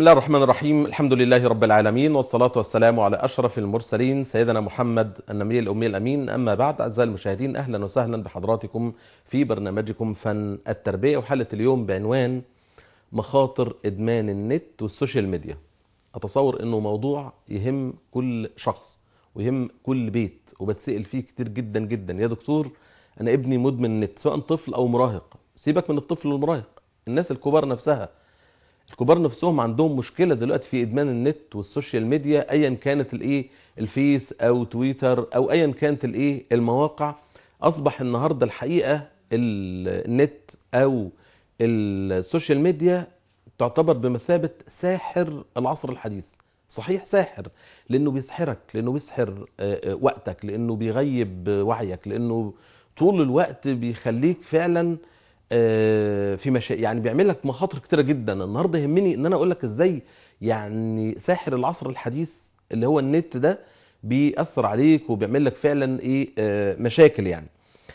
الله الرحمن الرحيم الحمد لله رب العالمين والصلاة والسلام على أشرف المرسلين سيدنا محمد النبي الأمي الأمين أما بعد أعزائي المشاهدين أهلا وسهلا بحضراتكم في برنامجكم فن التربية وحلقة اليوم بعنوان مخاطر إدمان النت والسوشيال ميديا أتصور أنه موضوع يهم كل شخص ويهم كل بيت وبتسأل فيه كتير جدا جدا يا دكتور أنا ابني مدمن النت سواء طفل أو مراهق سيبك من الطفل والمراهق الناس الكبار نفسها الكبار نفسهم عندهم مشكلة دلوقتي في إدمان النت والسوشيال ميديا أيا كانت الإيه الفيس أو تويتر أو أيا كانت الإيه المواقع أصبح النهاردة الحقيقة النت أو السوشيال ميديا تعتبر بمثابة ساحر العصر الحديث صحيح ساحر لأنه بيسحرك لأنه بيسحر وقتك لأنه بيغيب وعيك لأنه طول الوقت بيخليك فعلا في مشا... يعني بيعمل لك مخاطر كتيره جدا النهارده يهمني ان انا اقول لك ازاي يعني ساحر العصر الحديث اللي هو النت ده بيأثر عليك وبيعمل لك فعلا ايه مشاكل يعني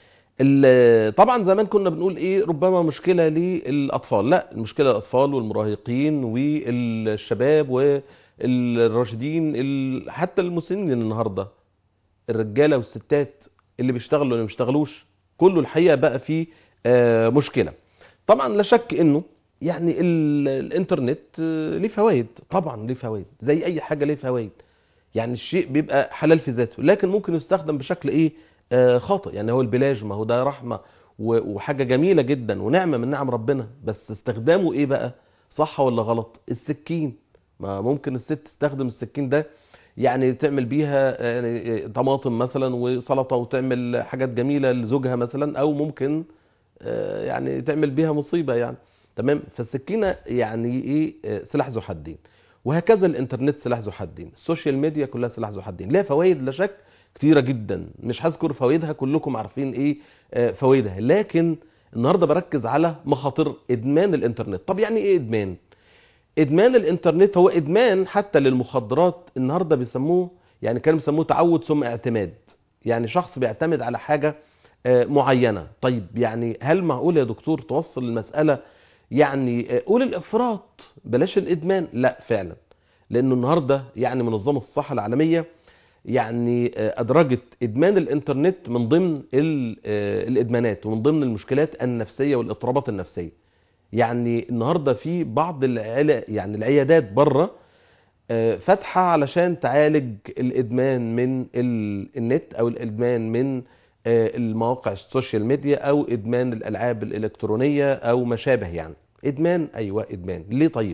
طبعا زمان كنا بنقول ايه ربما مشكله للاطفال لا المشكله الاطفال والمراهقين والشباب والراشدين حتى المسنين النهارده الرجاله والستات اللي بيشتغلوا واللي ما بيشتغلوش كله الحقيقه بقى فيه مشكلة طبعا لا شك انه يعني الانترنت ليه فوائد طبعا ليه فوائد زي اي حاجة ليه فوائد يعني الشيء بيبقى حلال في ذاته لكن ممكن يستخدم بشكل ايه آه خاطئ يعني هو البلاج ما هو ده رحمة وحاجة جميلة جدا ونعمة من نعم ربنا بس استخدامه ايه بقى صح ولا غلط السكين ما ممكن الست تستخدم السكين ده يعني تعمل بيها يعني طماطم مثلا وسلطة وتعمل حاجات جميلة لزوجها مثلا او ممكن يعني تعمل بيها مصيبة يعني تمام فالسكينة يعني ايه سلاح ذو حدين وهكذا الانترنت سلاح ذو حدين السوشيال ميديا كلها سلاح ذو حدين ليها فوائد لا شك كتيرة جدا مش هذكر فوائدها كلكم عارفين ايه فوائدها لكن النهاردة بركز على مخاطر ادمان الانترنت طب يعني ايه ادمان ادمان الانترنت هو ادمان حتى للمخدرات النهاردة بيسموه يعني كانوا بيسموه تعود ثم اعتماد يعني شخص بيعتمد على حاجة معينة طيب يعني هل معقول يا دكتور توصل المسألة يعني قول الافراط بلاش الادمان لا فعلا لانه النهاردة يعني منظمة الصحة العالمية يعني ادرجت ادمان الانترنت من ضمن الادمانات ومن ضمن المشكلات النفسية والاضطرابات النفسية يعني النهاردة في بعض العلا يعني العيادات بره فاتحة علشان تعالج الادمان من النت او الادمان من المواقع السوشيال ميديا او ادمان الالعاب الالكترونيه او ما شابه يعني ادمان ايوه ادمان ليه طيب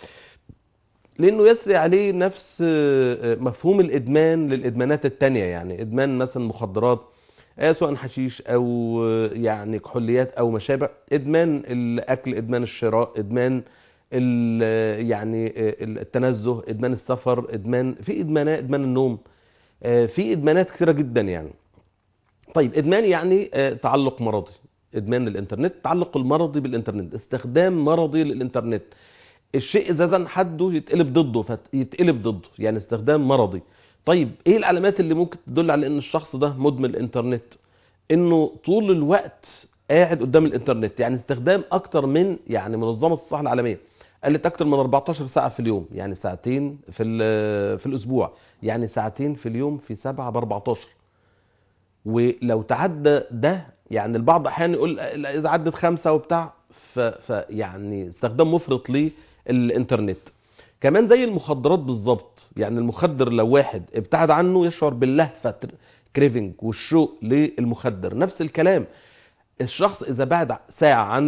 لانه يسري عليه نفس مفهوم الادمان للادمانات التانية يعني ادمان مثلا مخدرات سواء حشيش او يعني كحوليات او ما شابه ادمان الاكل ادمان الشراء ادمان يعني التنزه ادمان السفر ادمان في ادمانات ادمان النوم في ادمانات كثيره جدا يعني طيب ادمان يعني تعلق مرضي ادمان الانترنت تعلق المرضي بالانترنت استخدام مرضي للانترنت الشيء اذا زن حده يتقلب ضده فيتقلب ضده يعني استخدام مرضي طيب ايه العلامات اللي ممكن تدل على ان الشخص ده مدمن الانترنت انه طول الوقت قاعد قدام الانترنت يعني استخدام اكتر من يعني منظمه الصحه العالميه قالت اكتر من 14 ساعه في اليوم يعني ساعتين في في الاسبوع يعني ساعتين في اليوم في 7 ب 14 ولو تعدى ده يعني البعض احيانا يقول اذا عدت خمسة وبتاع فيعني استخدام مفرط للانترنت كمان زي المخدرات بالظبط يعني المخدر لو واحد ابتعد عنه يشعر باللهفة كريفنج والشوق للمخدر نفس الكلام الشخص اذا بعد ساعة عن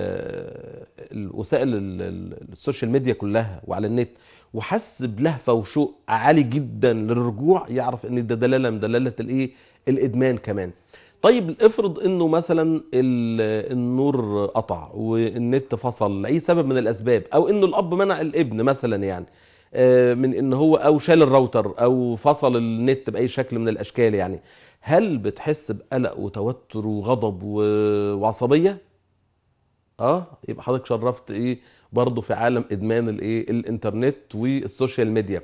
الوسائل السوشيال ميديا كلها وعلى النت وحس بلهفة وشوق عالي جدا للرجوع يعرف ان ده دلالة من دلالة الايه الادمان كمان طيب افرض انه مثلا النور قطع والنت فصل لاي سبب من الاسباب او انه الاب منع الابن مثلا يعني من ان هو او شال الراوتر او فصل النت باي شكل من الاشكال يعني هل بتحس بقلق وتوتر وغضب وعصبيه اه يبقى حضرتك شرفت ايه برضه في عالم ادمان الايه الانترنت والسوشيال ميديا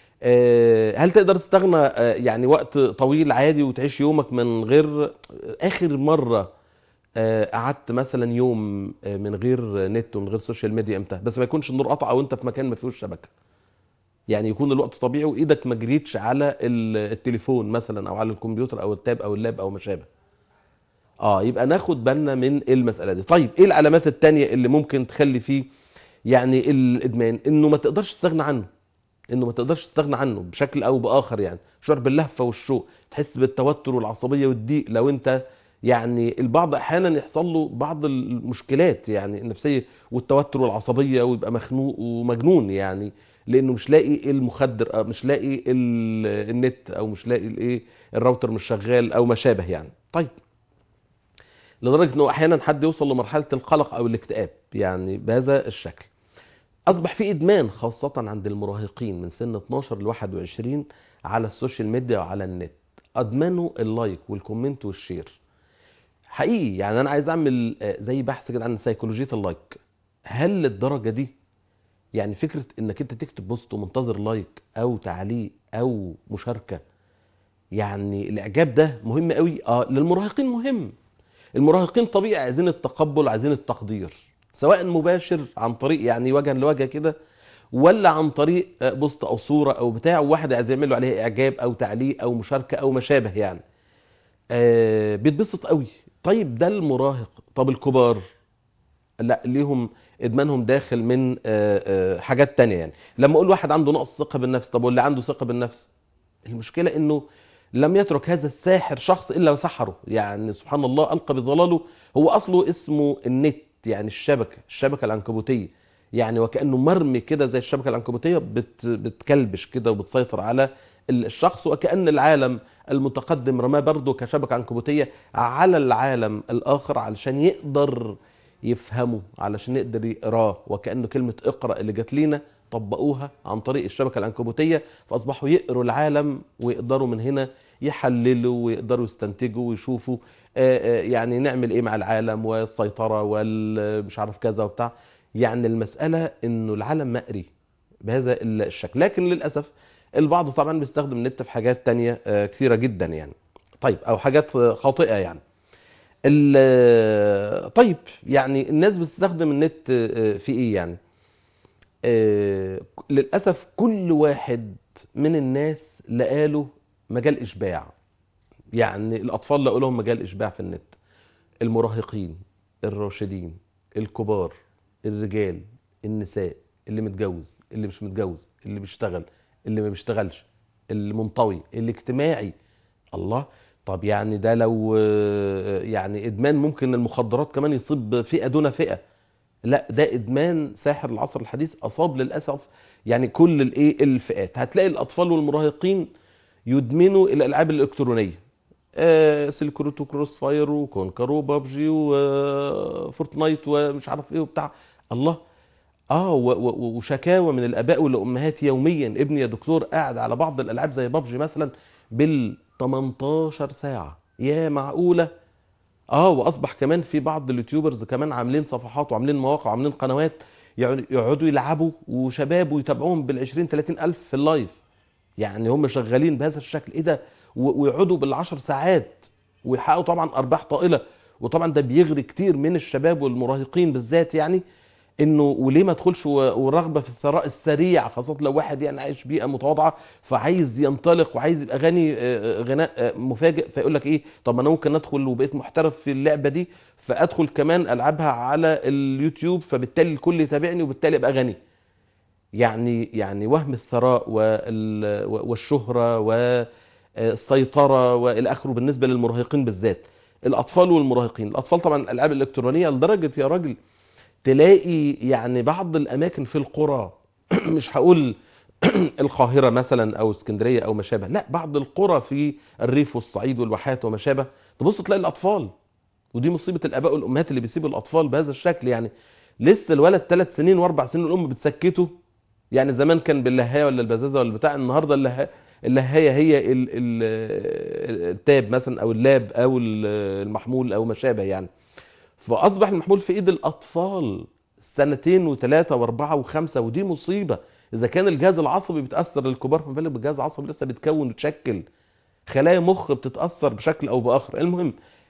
هل تقدر تستغنى يعني وقت طويل عادي وتعيش يومك من غير اخر مرة آه، قعدت مثلا يوم آه، من غير نت ومن غير سوشيال ميديا امتى بس ما يكونش النور قطع او انت في مكان ما فيهوش شبكه يعني يكون الوقت طبيعي وايدك ما جريتش على ال- التليفون مثلا او على الكمبيوتر او التاب او اللاب او ما شابه اه يبقى ناخد بالنا من المساله دي طيب ايه العلامات التانية اللي ممكن تخلي فيه يعني الادمان انه ما تقدرش تستغنى عنه انه ما تقدرش تستغنى عنه بشكل او باخر يعني شعور باللهفه والشوق تحس بالتوتر والعصبيه والضيق لو انت يعني البعض احيانا يحصل له بعض المشكلات يعني النفسيه والتوتر والعصبيه ويبقى مخنوق ومجنون يعني لانه مش لاقي المخدر أو مش لاقي ال- النت او مش لاقي الايه الراوتر مش شغال او ما شابه يعني طيب لدرجه انه احيانا حد يوصل لمرحله القلق او الاكتئاب يعني بهذا الشكل اصبح في ادمان خاصه عند المراهقين من سن 12 ل 21 على السوشيال ميديا وعلى النت ادمنوا اللايك والكومنت والشير حقيقي يعني انا عايز اعمل آه، زي بحث كده عن سيكولوجيه اللايك هل للدرجه دي يعني فكره انك انت تكتب بوست ومنتظر لايك او تعليق او مشاركه يعني الاعجاب ده مهم قوي اه للمراهقين مهم المراهقين طبيعي عايزين التقبل عايزين التقدير سواء مباشر عن طريق يعني وجها لوجه كده ولا عن طريق آه، بوست او صوره او بتاع وواحد عايز يعمل له عليها اعجاب او تعليق او مشاركه او ما شابه يعني آه بيتبسط قوي طيب ده المراهق طب الكبار لا ليهم ادمانهم داخل من آه، آه، حاجات تانية يعني لما اقول واحد عنده نقص ثقه بالنفس طب واللي عنده ثقه بالنفس المشكله انه لم يترك هذا الساحر شخص الا وسحره يعني سبحان الله القى بضلاله هو اصله اسمه النت يعني الشبكه الشبكه العنكبوتيه يعني وكانه مرمي كده زي الشبكه العنكبوتيه بت بتكلبش كده وبتسيطر على الشخص وكأن العالم المتقدم رماه برضه كشبكة عنكبوتية على العالم الآخر علشان يقدر يفهمه علشان يقدر يقراه وكأنه كلمة اقرأ اللي جات لينا طبقوها عن طريق الشبكة العنكبوتية فأصبحوا يقروا العالم ويقدروا من هنا يحللوا ويقدروا يستنتجوا ويشوفوا آه، آه، يعني نعمل ايه مع العالم والسيطرة والمش عارف كذا وبتاع يعني المسألة انه العالم مقري بهذا الشكل لكن للأسف البعض طبعا بيستخدم النت في حاجات تانية آه، كثيرة جدا يعني طيب او حاجات آه، خاطئة يعني ال- طيب يعني الناس بتستخدم النت آه، في ايه يعني آه، للأسف كل واحد من الناس لقاله مجال إشباع يعني الأطفال لقوا لهم مجال إشباع في النت المراهقين الراشدين الكبار الرجال النساء اللي متجوز اللي مش متجوز اللي بيشتغل اللي ما بيشتغلش اللي منطوي اللي اجتماعي الله طب يعني ده لو آه، يعني ادمان ممكن المخدرات كمان يصيب فئة دون فئة لا ده ادمان ساحر العصر الحديث اصاب للاسف يعني كل الايه الفئات هتلاقي الاطفال والمراهقين يدمنوا الالعاب الالكترونيه آه سيلك روت وكروس فاير وكونكر وبابجي وفورتنايت ومش عارف ايه وبتاع الله اه و- و- وشكاوى من الاباء والامهات يوميا ابني يا دكتور قاعد على بعض الالعاب زي بابجي مثلا بال 18 ساعه يا معقوله اه واصبح كمان في بعض اليوتيوبرز كمان عاملين صفحات وعاملين مواقع وعاملين قنوات يقعدوا- يقعدوا يلعبوا وشباب ويتابعوهم بال 20 30 الف في اللايف يعني هم شغالين بهذا الشكل ايه ده و- ويقعدوا بالعشر ساعات ويحققوا طبعا ارباح طائله وطبعا ده بيغري كتير من الشباب والمراهقين بالذات يعني انه وليه ما ادخلش و- والرغبه في الثراء السريع خاصه لو واحد يعني عايش بيئه متواضعه فعايز ينطلق وعايز يبقى غني آه، غناء آه، مفاجئ فيقول لك ايه طب ما انا ممكن ادخل وبقيت محترف في اللعبه دي فادخل كمان العبها على اليوتيوب فبالتالي الكل يتابعني وبالتالي ابقى غني يعني يعني وهم الثراء وال- والشهره والسيطره والى اخره بالنسبه للمراهقين بالذات الاطفال والمراهقين الاطفال طبعا الالعاب الالكترونيه لدرجه يا راجل تلاقي يعني بعض الاماكن في القرى مش هقول القاهره مثلا او اسكندريه او ما شابه لا بعض القرى في الريف والصعيد والواحات وما شابه تبص تلاقي الاطفال ودي مصيبه الاباء والامهات اللي بيسيبوا الاطفال بهذا الشكل يعني لسه الولد ثلاث سنين واربع سنين الام بتسكته يعني زمان كان باللهايه ولا البزازه ولا بتاع النهارده اللها- اللهايه هي ال- ال- التاب مثلا او اللاب او ال- المحمول او ما شابه يعني فاصبح المحمول في ايد الاطفال سنتين وثلاثه واربعه وخمسه ودي مصيبه اذا كان الجهاز العصبي بيتاثر للكبار فما بالك بالجهاز العصبي لسه بيتكون وتشكل خلايا مخ بتتاثر بشكل او باخر المهم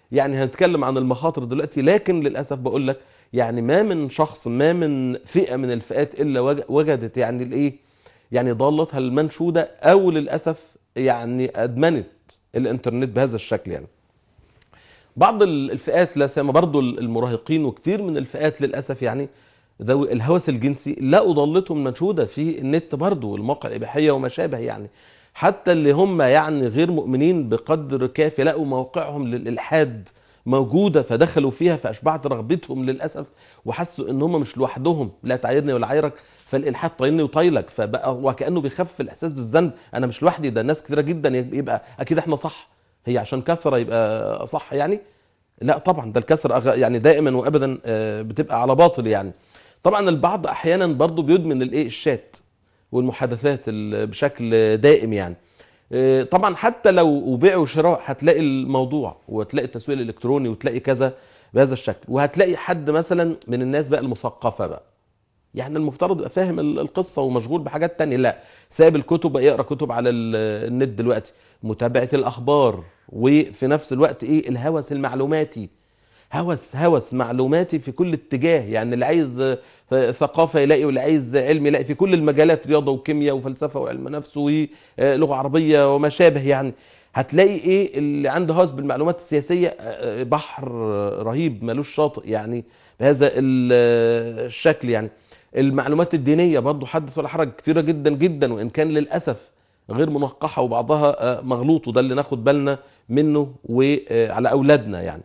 يعني هنتكلم عن المخاطر دلوقتي لكن للاسف بقول لك يعني ما من شخص ما من فئه من الفئات الا وج- وجدت يعني الايه يعني ضالتها المنشوده او للاسف يعني ادمنت الانترنت بهذا الشكل يعني بعض ال- الفئات لا سيما برضو المراهقين وكتير من الفئات للاسف يعني ذوي الهوس الجنسي لقوا ضالتهم منشوده في النت برضو والمواقع الاباحيه وما شابه يعني حتى اللي هم يعني غير مؤمنين بقدر كافي لقوا موقعهم للالحاد موجوده فدخلوا فيها فاشبعت رغبتهم للاسف وحسوا ان هم مش لوحدهم لا تعايرني ولا عايرك فالالحاد طايلني وطايلك فبقى وكانه بيخفف الاحساس بالذنب انا مش لوحدي ده ناس كتيره جدا يبقى اكيد احنا صح هي عشان كثره يبقى صح يعني لا طبعا ده الكسر أغ- يعني دائما وابدا آه، بتبقى على باطل يعني طبعا البعض احيانا برضو بيدمن الايه الشات والمحادثات ال- بشكل دائم يعني آه، طبعا حتى لو بيع وشراء هتلاقي الموضوع وتلاقي التسويق الالكتروني وتلاقي كذا بهذا الشكل وهتلاقي حد مثلا من الناس بقى المثقفه بقى يعني المفترض يبقى فاهم ال- القصه ومشغول بحاجات تانية لا ساب الكتب بقى يقرا كتب على ال- النت دلوقتي متابعه الاخبار وفي نفس الوقت ايه الهوس المعلوماتي هوس هوس معلوماتي في كل اتجاه يعني اللي عايز آه، ثقافه يلاقي واللي عايز علم يلاقي في كل المجالات رياضه وكيمياء وفلسفه وعلم نفس ولغه عربيه وما شابه يعني هتلاقي ايه اللي عنده هوس بالمعلومات السياسيه آه، بحر رهيب ملوش شاطئ يعني بهذا ال- الشكل يعني المعلومات الدينيه برضو حدث ولا حرج كتيره جدا جدا وان كان للاسف غير منقحه وبعضها آه، مغلوط وده اللي ناخد بالنا منه وعلى اولادنا يعني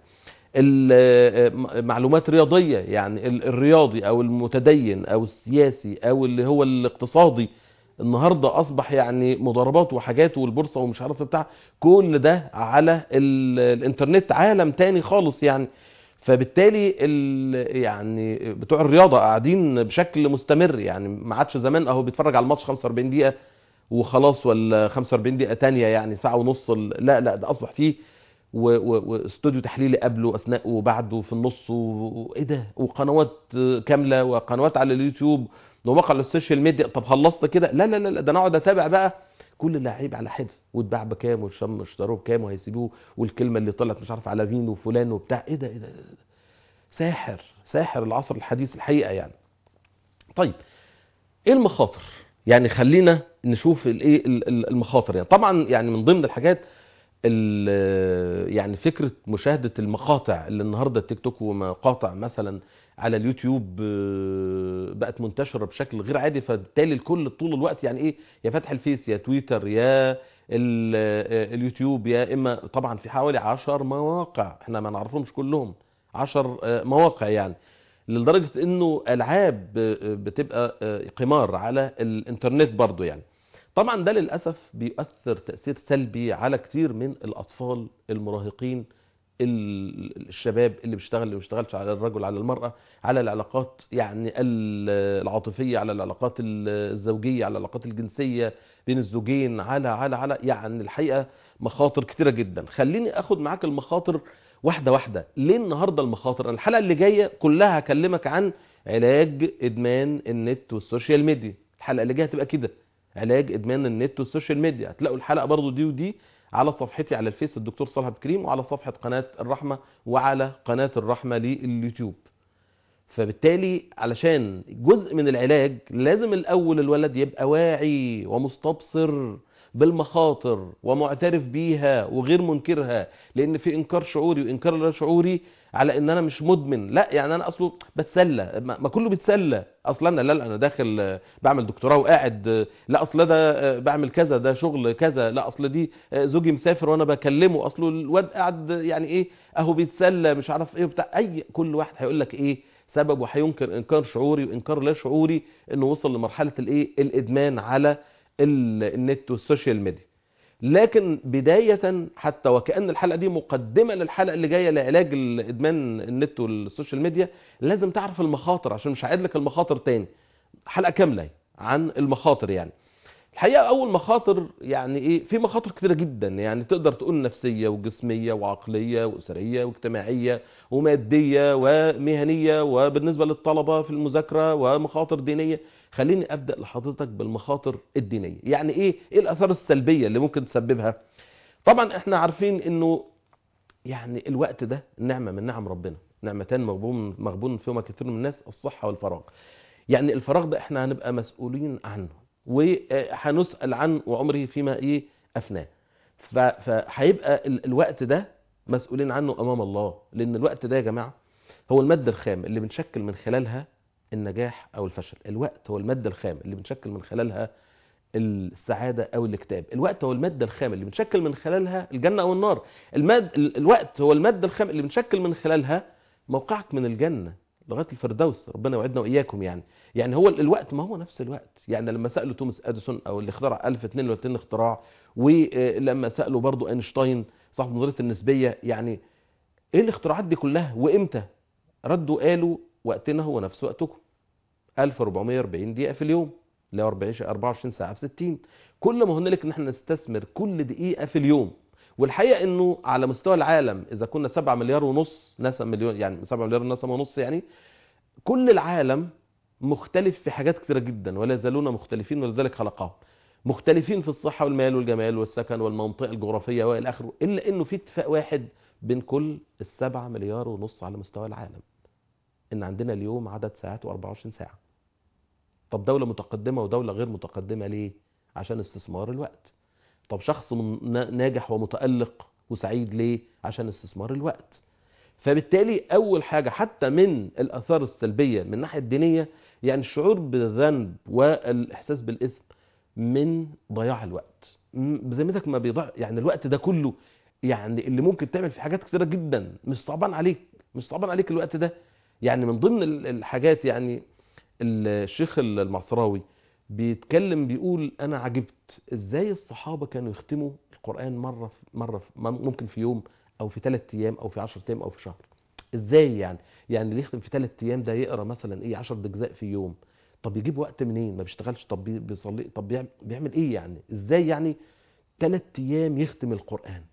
المعلومات رياضيه يعني ال- الرياضي او المتدين او السياسي او اللي هو الاقتصادي النهارده اصبح يعني مضاربات وحاجات والبورصه ومش عارف بتاع كل ده على ال- الانترنت عالم تاني خالص يعني فبالتالي ال- يعني بتوع الرياضه قاعدين بشكل مستمر يعني ما عادش زمان اهو بيتفرج على الماتش 45 دقيقه وخلاص ولا 45 دقيقه تانية يعني ساعه ونص ال- لا لا ده اصبح فيه و- و- واستوديو تحليلي قبله اثناء وبعده في النص و- وايه ده وقنوات كامله وقنوات على اليوتيوب ومواقع على السوشيال ميديا طب خلصت كده لا لا لا لا، ده انا اقعد اتابع بقى كل لعيب على حده واتباع بكام وشم اشتروه بكام وهيسيبوه والكلمه اللي طلعت مش عارف على مين وفلان وبتاع ايه ده ايه ده إيه ده؟ ساحر ساحر العصر الحديث الحقيقه يعني طيب ايه المخاطر يعني خلينا نشوف الايه ال- ال- المخاطر يعني طبعا يعني من ضمن الحاجات ال- يعني فكره مشاهده المقاطع اللي النهارده التيك توك ومقاطع مثلا على اليوتيوب آه، بقت منتشره بشكل غير عادي فبالتالي الكل طول الوقت يعني ايه يا فاتح الفيس يا تويتر يا ال- آه، اليوتيوب يا اما طبعا في حوالي عشر مواقع احنا ما نعرفهمش كلهم عشر آه، مواقع يعني لدرجه انه العاب آه، بتبقى آه، قمار على الانترنت برضو يعني طبعا ده للاسف بيؤثر تاثير سلبي على كتير من الاطفال المراهقين ال- الشباب اللي بيشتغل اللي ما بيشتغلش على الرجل على المراه على العلاقات يعني ال- العاطفيه على العلاقات ال- الزوجيه على العلاقات الجنسيه بين الزوجين على على على يعني الحقيقه مخاطر كتيره جدا خليني اخد معاك المخاطر واحده واحده ليه النهارده المخاطر أنا الحلقه اللي جايه كلها هكلمك عن علاج ادمان النت والسوشيال ميديا الحلقه اللي جايه هتبقى كده علاج ادمان النت والسوشيال ميديا هتلاقوا الحلقه برضو دي ودي على صفحتي على الفيس الدكتور صالح عبد الكريم وعلى صفحه قناه الرحمه وعلى قناه الرحمه لليوتيوب فبالتالي علشان جزء من العلاج لازم الاول الولد يبقى واعي ومستبصر بالمخاطر ومعترف بيها وغير منكرها لان في انكار شعوري وانكار لا شعوري على ان انا مش مدمن لا يعني انا اصله بتسلى ما ما كله بيتسلى اصلا انا لا لا انا داخل آه، بعمل دكتوراه وقاعد آه، لا اصل ده آه، بعمل كذا ده شغل كذا لا اصل دي آه، زوجي مسافر وانا بكلمه اصله الواد قاعد آه، يعني ايه اهو بيتسلى مش عارف ايه بتاع اي كل واحد هيقول لك ايه سبب وهينكر انكار شعوري وانكار لا شعوري انه وصل لمرحله الايه الادمان على ال- النت والسوشيال ميديا لكن بداية حتى وكأن الحلقة دي مقدمة للحلقة اللي جاية لعلاج الإدمان النت والسوشيال ميديا لازم تعرف المخاطر عشان مش هعيد لك المخاطر تاني حلقة كاملة عن المخاطر يعني الحقيقة أول مخاطر يعني إيه في مخاطر كتيرة جدا يعني تقدر تقول نفسية وجسمية وعقلية وأسرية واجتماعية ومادية ومهنية وبالنسبة للطلبة في المذاكرة ومخاطر دينية خليني أبدأ لحضرتك بالمخاطر الدينية يعني إيه إيه الآثار السلبية اللي ممكن تسببها طبعا إحنا عارفين إنه يعني الوقت ده نعمه من نعم ربنا نعمتان مغبون مغبون فيهما كثير من الناس الصحه والفراغ يعني الفراغ ده احنا هنبقى مسؤولين عنه وهنسال عنه وعمره فيما ايه افناه ف- فهيبقى ال- الوقت ده مسؤولين عنه امام الله لان الوقت ده يا جماعه هو الماده الخام اللي بنشكل من خلالها النجاح او الفشل الوقت هو الماده الخام اللي بنشكل من خلالها السعاده او الاكتئاب الوقت هو الماده الخام اللي بنشكل من خلالها الجنه او النار الماد ال- الوقت هو الماده الخام اللي بنشكل من خلالها موقعك من الجنه لغايه الفردوس ربنا يوعدنا واياكم يعني يعني هو ال- الوقت ما هو نفس الوقت يعني لما سالوا توماس اديسون او اللي اخترع 1032 اختراع ولما سالوا برضو اينشتاين صاحب نظريه النسبيه يعني ايه الاختراعات دي كلها وامتى ردوا قالوا وقتنا هو نفس وقتكم 1440 دقيقه في اليوم اللي هو 24 24 ساعه في 60 كل ما هنالك ان احنا نستثمر كل دقيقه في اليوم والحقيقه انه على مستوى العالم اذا كنا 7 مليار ونص نسمه مليون يعني 7 مليار نسمه ونص يعني كل العالم مختلف في حاجات كثيره جدا ولا يزالون مختلفين ولذلك خلقهم مختلفين في الصحه والمال والجمال والسكن والمنطقه الجغرافيه والى اخره الا انه في اتفاق واحد بين كل السبعة مليار ونص على مستوى العالم ان عندنا اليوم عدد ساعات و24 ساعه طب دوله متقدمه ودوله غير متقدمه ليه عشان استثمار الوقت طب شخص من- نا- ناجح ومتالق وسعيد ليه عشان استثمار الوقت فبالتالي اول حاجه حتى من الاثار السلبيه من الناحيه الدينيه يعني الشعور بالذنب والاحساس بالاثم من ضياع الوقت م- بذمتك ما بيضيع يعني الوقت ده كله يعني اللي ممكن تعمل في حاجات كتيره جدا مش صعبان عليك مش صعبان عليك الوقت ده يعني من ضمن ال- الحاجات يعني الشيخ المعصراوي بيتكلم بيقول انا عجبت ازاي الصحابه كانوا يختموا القران مره في مره في ممكن في يوم او في ثلاث ايام او في 10 ايام او في شهر ازاي يعني يعني اللي يختم في ثلاث ايام ده يقرا مثلا ايه 10 اجزاء في يوم طب يجيب وقت منين ما بيشتغلش طب بي- بيصلي طب بيعمل, بيعمل ايه يعني ازاي يعني ثلاث ايام يختم القران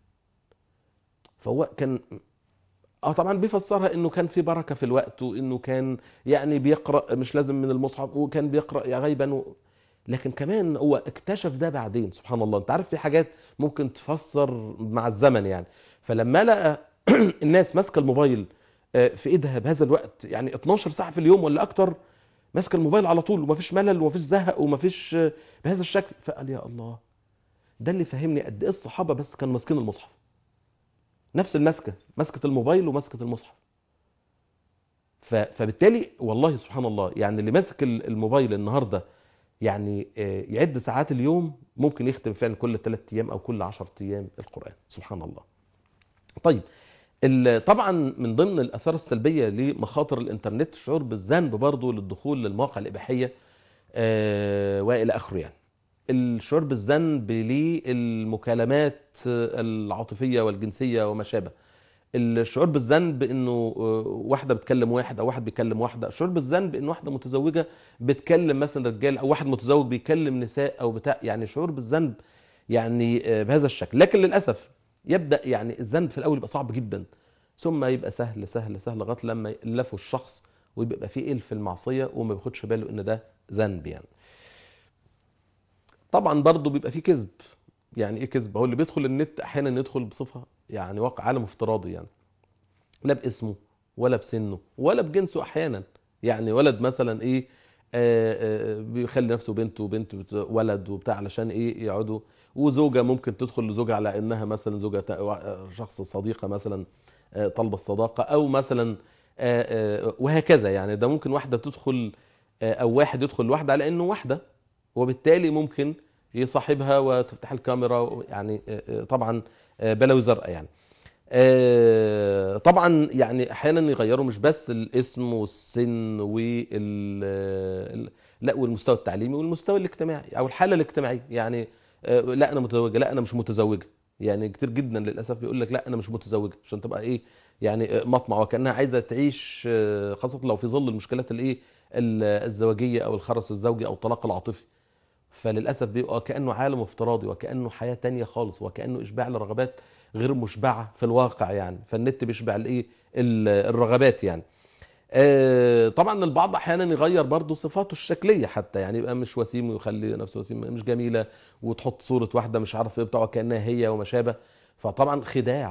فهو كان اه طبعا بيفسرها انه كان في بركه في الوقت وانه كان يعني بيقرا مش لازم من المصحف وكان بيقرا غيبا و... لكن كمان هو اكتشف ده بعدين سبحان الله انت عارف في حاجات ممكن تفسر مع الزمن يعني فلما لقى الناس ماسكه الموبايل آه، في ايدها بهذا الوقت يعني 12 ساعه في اليوم ولا اكتر ماسكه الموبايل على طول ومفيش ملل ومفيش زهق ومفيش آه، بهذا الشكل فقال يا الله ده اللي فهمني قد ايه الصحابه بس كانوا ماسكين المصحف نفس المسكه مسكه الموبايل ومسكه المصحف ف- فبالتالي والله سبحان الله يعني اللي ماسك ال- الموبايل النهارده يعني آه، يعد ساعات اليوم ممكن يختم فعلا كل ثلاث ايام او كل 10 ايام القران سبحان الله طيب ال- طبعا من ضمن الاثار السلبيه لمخاطر الانترنت الشعور بالذنب برضه للدخول للمواقع الاباحيه آه، والى اخره يعني الشعور بالذنب للمكالمات العاطفيه والجنسيه وما شابه الشعور بالذنب انه آه، واحده بتكلم واحد او واحد بيكلم واحده الشعور بالذنب ان واحده متزوجه بتكلم مثلا رجال او واحد متزوج بيكلم نساء او بتاع يعني شعور بالذنب يعني آه، بهذا الشكل لكن للاسف يبدا يعني الذنب في الاول يبقى صعب جدا ثم يبقى سهل سهل سهل لغايه لما يألفه الشخص ويبقى فيه إلف في المعصيه وما بياخدش باله ان ده ذنب يعني طبعا برضه بيبقى فيه كذب يعني ايه كذب هو اللي بيدخل النت احيانا يدخل بصفه يعني واقع عالم افتراضي يعني لا باسمه ولا بسنه ولا بجنسه احيانا يعني ولد مثلا ايه آه، آه، بيخلي نفسه بنت وبنت بت- ولد وبتاع علشان ايه يقعدوا وزوجه ممكن تدخل لزوجها على انها مثلا زوجه تا- وا- شخص صديقه مثلا آه، طالبه الصداقه او مثلا آه، آه، وهكذا يعني ده ممكن واحده تدخل آه، او واحد يدخل لواحده على انه واحده وبالتالي ممكن يصاحبها وتفتح الكاميرا يعني آه، آه، طبعا آه، بلاوي زرقاء يعني آه، طبعا يعني احيانا يغيروا مش بس الاسم والسن وال ال- لا والمستوى التعليمي والمستوى الاجتماعي او الحاله الاجتماعيه يعني آه، لا انا متزوجه لا انا مش متزوجه يعني كتير جدا للاسف بيقول لك لا انا مش متزوجه عشان تبقى ايه يعني آه، مطمع وكانها عايزه تعيش آه، خاصه لو في ظل المشكلات الايه ال- الزواجيه او الخرس الزوجي او الطلاق العاطفي فللاسف بيبقى كانه عالم افتراضي وكانه حياه تانية خالص وكانه اشباع لرغبات غير مشبعه في الواقع يعني فالنت بيشبع الايه ال- الرغبات يعني آه، طبعا البعض احيانا يغير برضه صفاته الشكليه حتى يعني يبقى مش وسيم ويخلي نفسه وسيم مش جميله وتحط صوره واحده مش عارف ايه بتاع كانها هي وما شابه فطبعا خداع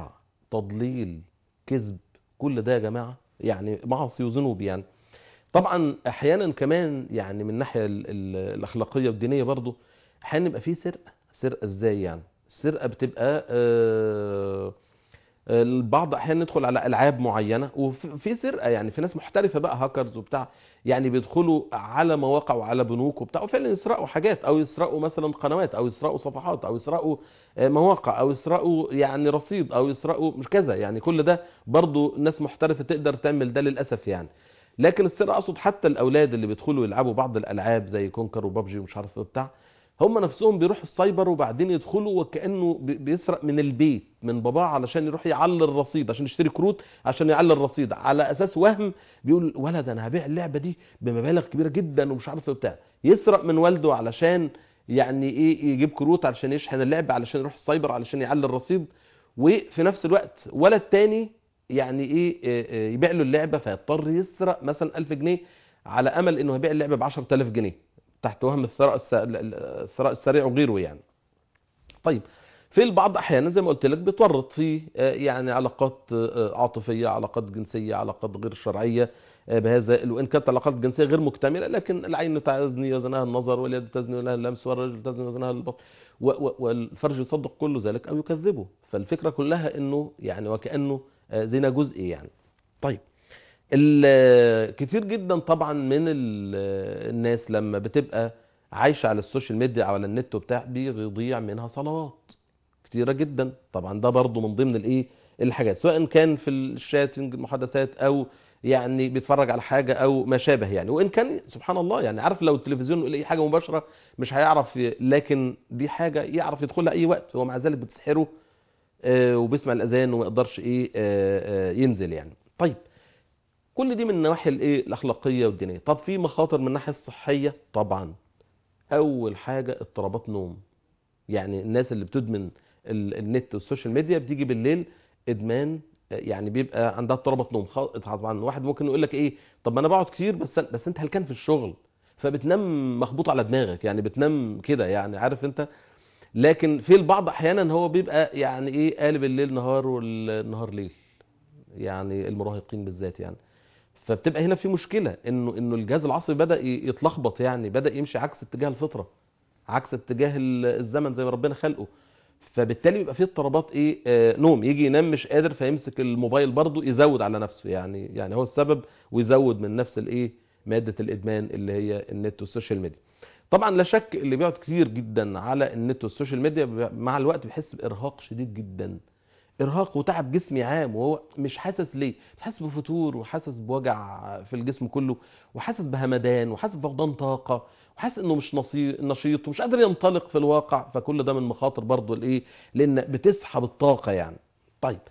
تضليل كذب كل ده يا جماعه يعني معاصي وذنوب يعني طبعا احيانا كمان يعني من الناحيه ال- ال- الاخلاقيه والدينيه برضو احيانا يبقى في سرقه سرقه ازاي يعني السرقه بتبقى آه، البعض احيانا يدخل على العاب معينه وفي في سرقه يعني في ناس محترفه بقى هاكرز وبتاع يعني بيدخلوا على مواقع وعلى بنوك وبتاع وفعلا يسرقوا حاجات او يسرقوا مثلا قنوات او يسرقوا صفحات او يسرقوا آه، مواقع او يسرقوا يعني رصيد او يسرقوا مش كذا يعني كل ده برضو ناس محترفه تقدر تعمل ده للاسف يعني لكن السرقه اقصد حتى الاولاد اللي بيدخلوا يلعبوا بعض الالعاب زي كونكر وبابجي ومش عارف ايه وبتاع هم نفسهم بيروحوا السايبر وبعدين يدخلوا وكانه بي- بيسرق من البيت من باباه علشان يروح يعلي الرصيد عشان يشتري كروت عشان يعلي الرصيد على اساس وهم بيقول ولد انا هبيع اللعبه دي بمبالغ كبيره جدا ومش عارف ايه وبتاع يسرق من والده علشان يعني ايه يجيب كروت علشان يشحن اللعبه علشان يروح السايبر علشان يعلي الرصيد وفي نفس الوقت ولد تاني يعني ايه إيه، إيه، يبيع له اللعبه فيضطر يسرق مثلا 1000 جنيه على امل انه يبيع اللعبه ب 10000 جنيه تحت وهم الثراء الس- الثراء السريع وغيره يعني طيب في البعض احيانا زي ما قلت لك بتورط في آه، يعني علاقات آه، عاطفيه علاقات جنسيه علاقات غير شرعيه آه، بهذا وان كانت علاقات جنسيه غير مكتمله لكن العين تزني وزنها النظر واليد تزني وزنها اللمس والرجل تزني وزنها البطن و- و- والفرج يصدق كل ذلك او يكذبه فالفكره كلها انه يعني وكانه آه، زنا جزئي يعني طيب ال- كتير جدا طبعا من ال- الناس لما بتبقى عايشه على السوشيال ميديا او على النت وبتاع بيضيع منها صلوات كتيره جدا طبعا ده برضو من ضمن الايه الحاجات سواء كان في الشاتنج المحادثات او يعني بيتفرج على حاجه او ما شابه يعني وان كان سبحان الله يعني عارف لو التلفزيون يقول اي حاجه مباشره مش هيعرف ي- لكن دي حاجه يعرف يدخلها اي وقت ومع ذلك بتسحره آه، وبيسمع الاذان وما يقدرش ايه آه، آه، ينزل يعني طيب كل دي من النواحي الايه الاخلاقيه والدينيه طب في مخاطر من الناحيه الصحيه طبعا اول حاجه اضطرابات نوم يعني الناس اللي بتدمن ال- النت والسوشيال ميديا بتيجي بالليل ادمان آه، يعني بيبقى عندها اضطرابات نوم خ- طبعا واحد ممكن يقول لك ايه طب ما انا بقعد كتير بس بس انت هلكان في الشغل فبتنام مخبوط على دماغك يعني بتنام كده يعني عارف انت لكن في البعض احيانا هو بيبقى يعني ايه قالب الليل نهار والنهار ليل يعني المراهقين بالذات يعني فبتبقى هنا في مشكله انه انه الجهاز العصبي بدا ي- يتلخبط يعني بدا يمشي عكس اتجاه الفطره عكس اتجاه ال- الزمن زي ما ربنا خلقه فبالتالي بيبقى فيه اضطرابات ايه آه نوم يجي ينام مش قادر فيمسك الموبايل برضه يزود على نفسه يعني يعني هو السبب ويزود من نفس الايه ماده الادمان اللي هي النت والسوشيال ميديا طبعا لا شك اللي بيقعد كتير جدا على النت والسوشيال ميديا بي- مع الوقت بيحس بارهاق شديد جدا ارهاق وتعب جسمي عام وهو مش حاسس ليه مش حاسس بفتور وحاسس بوجع في الجسم كله وحاسس بهمدان وحاسس بفقدان طاقه وحاسس انه مش نصي- نشيط ومش قادر ينطلق في الواقع فكل ده من مخاطر برضه الايه لان بتسحب الطاقه يعني طيب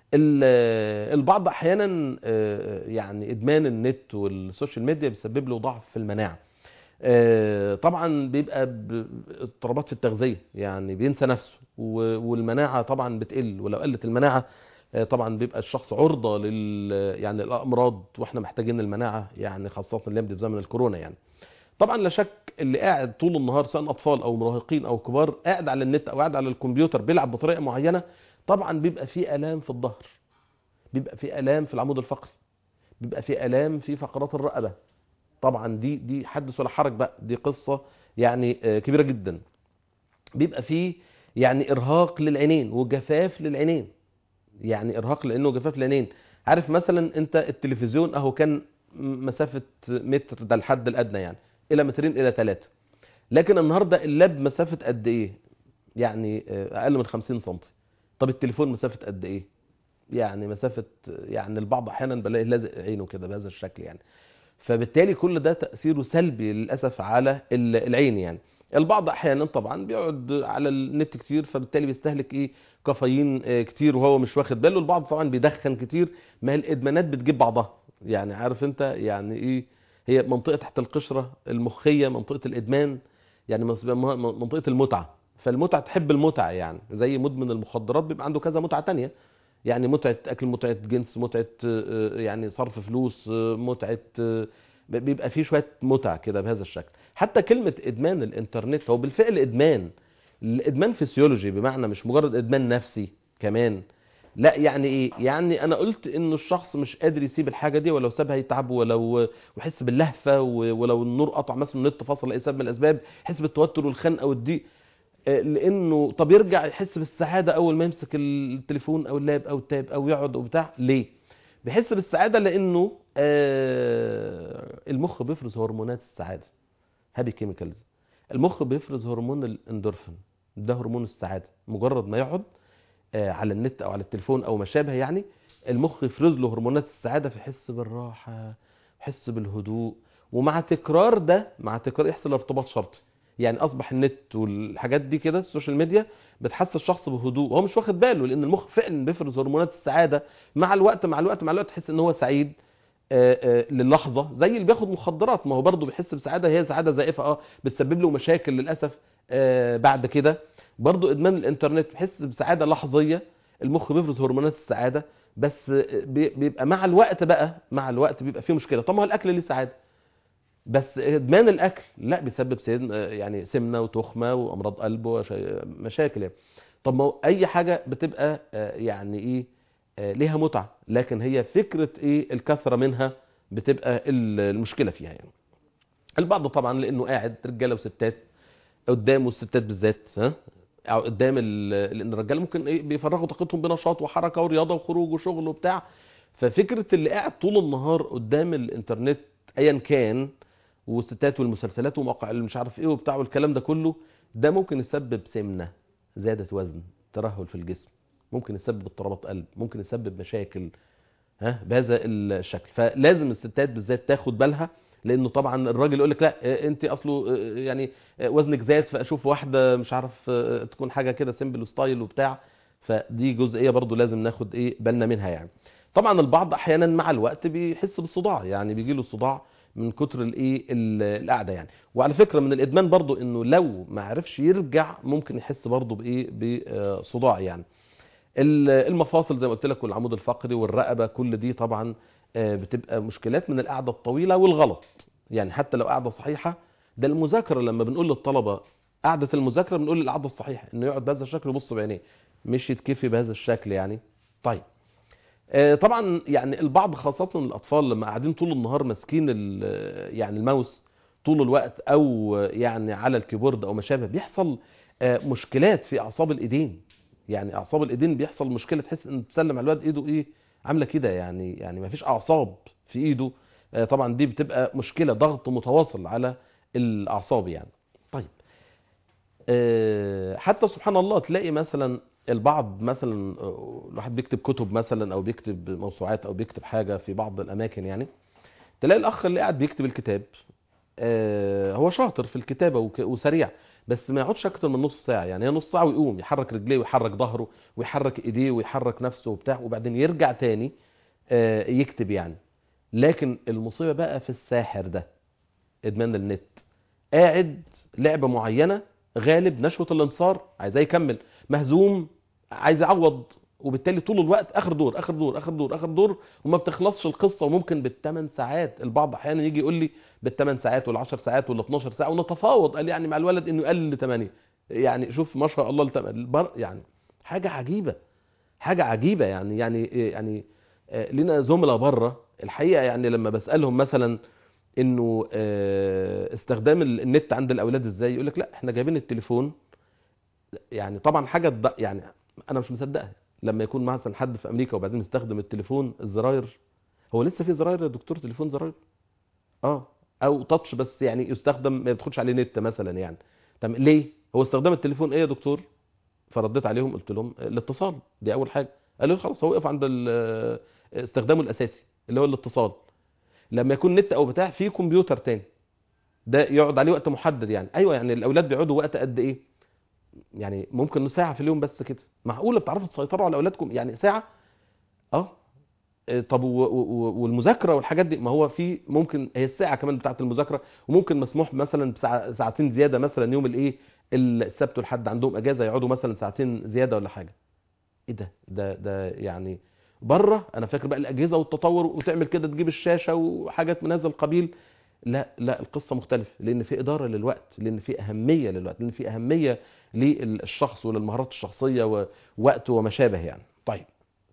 ال- البعض احيانا آه، يعني ادمان النت والسوشيال ميديا بيسبب له ضعف في المناعه آه، طبعا بيبقى ب- اضطرابات في التغذيه يعني بينسى نفسه و- والمناعه طبعا بتقل ولو قلت المناعه آه، طبعا بيبقى الشخص عرضه لل يعني الامراض واحنا محتاجين المناعه يعني خاصه اللي في زمن الكورونا يعني طبعا لا شك اللي قاعد طول النهار سواء اطفال او مراهقين او كبار قاعد على النت او قاعد على الكمبيوتر بيلعب بطريقه معينه طبعا بيبقى فيه الام في الظهر بيبقى فيه الام في العمود الفقري بيبقى فيه الام في فقرات الرقبه طبعا دي دي حدث ولا حرج بقى دي قصه يعني آه، كبيره جدا بيبقى فيه يعني ارهاق للعينين وجفاف للعينين يعني ارهاق لانه جفاف للعينين عارف مثلا انت التلفزيون اهو كان م- مسافه متر ده الحد الادنى يعني الى مترين الى ثلاثه لكن النهارده اللاب مسافه قد ايه يعني آه، اقل من 50 سم طب التليفون مسافه قد ايه يعني مسافه يعني البعض احيانا بلاقي لازق عينه كده بهذا الشكل يعني فبالتالي كل ده تاثيره سلبي للاسف على ال- العين يعني البعض احيانا طبعا بيقعد على النت كتير فبالتالي بيستهلك ايه كافيين آه، كتير وهو مش واخد باله البعض طبعا بيدخن كتير ما هي الادمانات بتجيب بعضها يعني عارف انت يعني ايه هي منطقه تحت القشره المخيه منطقه الادمان يعني مس- م- منطقه المتعه فالمتعه تحب المتعه يعني زي مدمن المخدرات بيبقى عنده كذا متعه تانية يعني متعه اكل متعه جنس متعه آه، يعني صرف فلوس آه، متعه آه، بيبقى فيه شويه متع كده بهذا الشكل حتى كلمه ادمان الانترنت هو بالفعل ادمان الادمان فسيولوجي بمعنى مش مجرد ادمان نفسي كمان لا يعني ايه يعني انا قلت انه الشخص مش قادر يسيب الحاجه دي ولو سابها يتعب ولو ويحس باللهفه و- ولو النور قطع مثلا النت فصل لاي سبب من الاسباب يحس بالتوتر والخنقه والضيق آه، لانه طب يرجع يحس بالسعاده اول ما يمسك التليفون او اللاب او التاب او يقعد او بتاع ليه بيحس بالسعاده لانه آه، المخ بيفرز هرمونات السعاده هابي كيميكالز المخ بيفرز هرمون الاندورفين ده هرمون السعاده مجرد ما يقعد آه، على النت او على التليفون او ما شابه يعني المخ يفرز له هرمونات السعاده فيحس بالراحه يحس بالهدوء ومع تكرار ده مع تكرار يحصل ارتباط شرطي يعني اصبح النت والحاجات دي كده السوشيال ميديا بتحسس الشخص بهدوء هو مش واخد باله لان المخ فعلا بيفرز هرمونات السعاده مع الوقت مع الوقت مع الوقت تحس ان هو سعيد آه، آه، للحظه زي اللي بياخد مخدرات ما هو برضه بيحس بسعاده هي سعاده زائفه اه بتسبب له مشاكل للاسف آه، بعد كده برضه ادمان الانترنت بيحس بسعاده لحظيه المخ بيفرز هرمونات السعاده بس آه، بي- بيبقى مع الوقت بقى مع الوقت بيبقى فيه مشكله طب ما هو الاكل ليه سعاده بس ادمان الاكل لا بيسبب سن آه، يعني سمنه وتخمه وامراض قلب ومشاكل يعني طب ما هو اي حاجه بتبقى آه، يعني ايه آه، ليها متعه لكن هي فكره ايه الكثره منها بتبقى ال- المشكله فيها يعني البعض طبعا لانه قاعد رجاله وستات قدامه الستات بالذات ها او قدام ال- لان الرجاله ممكن ايه بيفرغوا طاقتهم بنشاط وحركه ورياضه وخروج وشغل وبتاع ففكره اللي قاعد طول النهار قدام الانترنت ايا كان والستات والمسلسلات ومواقع اللي مش عارف ايه وبتاع والكلام ده كله ده ممكن يسبب سمنه زياده وزن ترهل في الجسم ممكن يسبب اضطرابات قلب ممكن يسبب مشاكل ها بهذا الشكل فلازم الستات بالذات تاخد بالها لانه طبعا الراجل يقول لك لا آه، انت اصله آه، يعني آه، وزنك زاد فاشوف واحده مش عارف آه، تكون حاجه كده سيمبل وستايل وبتاع فدي جزئيه برضو لازم ناخد ايه بالنا منها يعني طبعا البعض احيانا مع الوقت بيحس بالصداع يعني بيجي له صداع من كتر الايه ال- القعده يعني وعلى فكره من الادمان برضو انه لو ما عرفش يرجع ممكن يحس برضو بايه بصداع يعني ال- المفاصل زي ما قلت لك والعمود الفقري والرقبه كل دي طبعا آه، بتبقى مشكلات من القعده الطويله والغلط يعني حتى لو قعده صحيحه ده المذاكره لما بنقول للطلبه قعده المذاكره بنقول القعده الصحيحه انه يقعد بهذا الشكل ويبص بعينيه مش يتكفي بهذا الشكل يعني طيب آه، طبعا يعني البعض خاصه الاطفال لما قاعدين طول النهار ماسكين ال- يعني الماوس طول الوقت او يعني على الكيبورد او ما شابه بيحصل آه، مشكلات في اعصاب الايدين يعني اعصاب الايدين بيحصل مشكله تحس ان تسلم على الواد ايده ايه عامله كده يعني يعني ما فيش اعصاب في ايده آه، طبعا دي بتبقى مشكله ضغط متواصل على الاعصاب يعني طيب آه، حتى سبحان الله تلاقي مثلا البعض مثلا آه، الواحد بيكتب كتب مثلا او بيكتب موسوعات او بيكتب حاجه في بعض الاماكن يعني تلاقي الاخ اللي قاعد بيكتب الكتاب آه، هو شاطر في الكتابه وك- وسريع بس ما يقعدش اكتر من نص ساعه يعني هي نص ساعه ويقوم يحرك رجليه ويحرك ظهره ويحرك ايديه ويحرك نفسه وبتاع وبعدين يرجع تاني آه، يكتب يعني لكن المصيبه بقى في الساحر ده ادمان النت قاعد لعبه معينه غالب نشوه الانتصار عايزاه يكمل مهزوم عايز يعوض وبالتالي طول الوقت اخر دور اخر دور اخر دور اخر دور وما بتخلصش القصه وممكن بالثمان ساعات البعض احيانا يجي يقول لي بالثمان ساعات ولا 10 ساعات ولا 12 ساعه ونتفاوض قال يعني مع الولد انه يقلل ل 8 يعني شوف ما شاء الله لتم- البر يعني حاجه عجيبه حاجه عجيبه يعني يعني يعني آه، لنا زملاء بره الحقيقه يعني لما بسالهم مثلا انه آه، استخدام ال- النت عند الاولاد ازاي يقول لك لا احنا جايبين التليفون يعني طبعا حاجه تض- يعني انا مش مصدقها لما يكون مثلا حد في امريكا وبعدين يستخدم التليفون الزراير هو لسه في زراير يا دكتور تليفون زراير اه او تاتش بس يعني يستخدم ما بتدخلش عليه نت مثلا يعني طب ليه هو استخدام التليفون ايه يا دكتور فرديت عليهم قلت لهم الاتصال دي اول حاجه قالوا لي خلاص هو وقف عند ال- استخدامه الاساسي اللي هو الاتصال لما يكون نت او بتاع في كمبيوتر تاني ده يقعد عليه وقت محدد يعني ايوه يعني الاولاد بيقعدوا وقت قد ايه يعني ممكن نص ساعه في اليوم بس كده معقوله بتعرفوا تسيطروا على اولادكم يعني ساعه اه إيه، طب و- و- و- والمذاكره والحاجات دي ما هو في ممكن هي الساعه كمان بتاعه المذاكره وممكن مسموح مثلا بساعة ساعتين زياده مثلا يوم الايه السبت والحد عندهم اجازه يقعدوا مثلا ساعتين زياده ولا حاجه ايه ده ده ده يعني بره انا فاكر بقى الاجهزه والتطور وتعمل كده تجيب الشاشه وحاجات من هذا القبيل لا لا القصه مختلفه لان في اداره للوقت لان في اهميه للوقت لان في اهميه للشخص وللمهارات الشخصيه ووقته وما شابه يعني طيب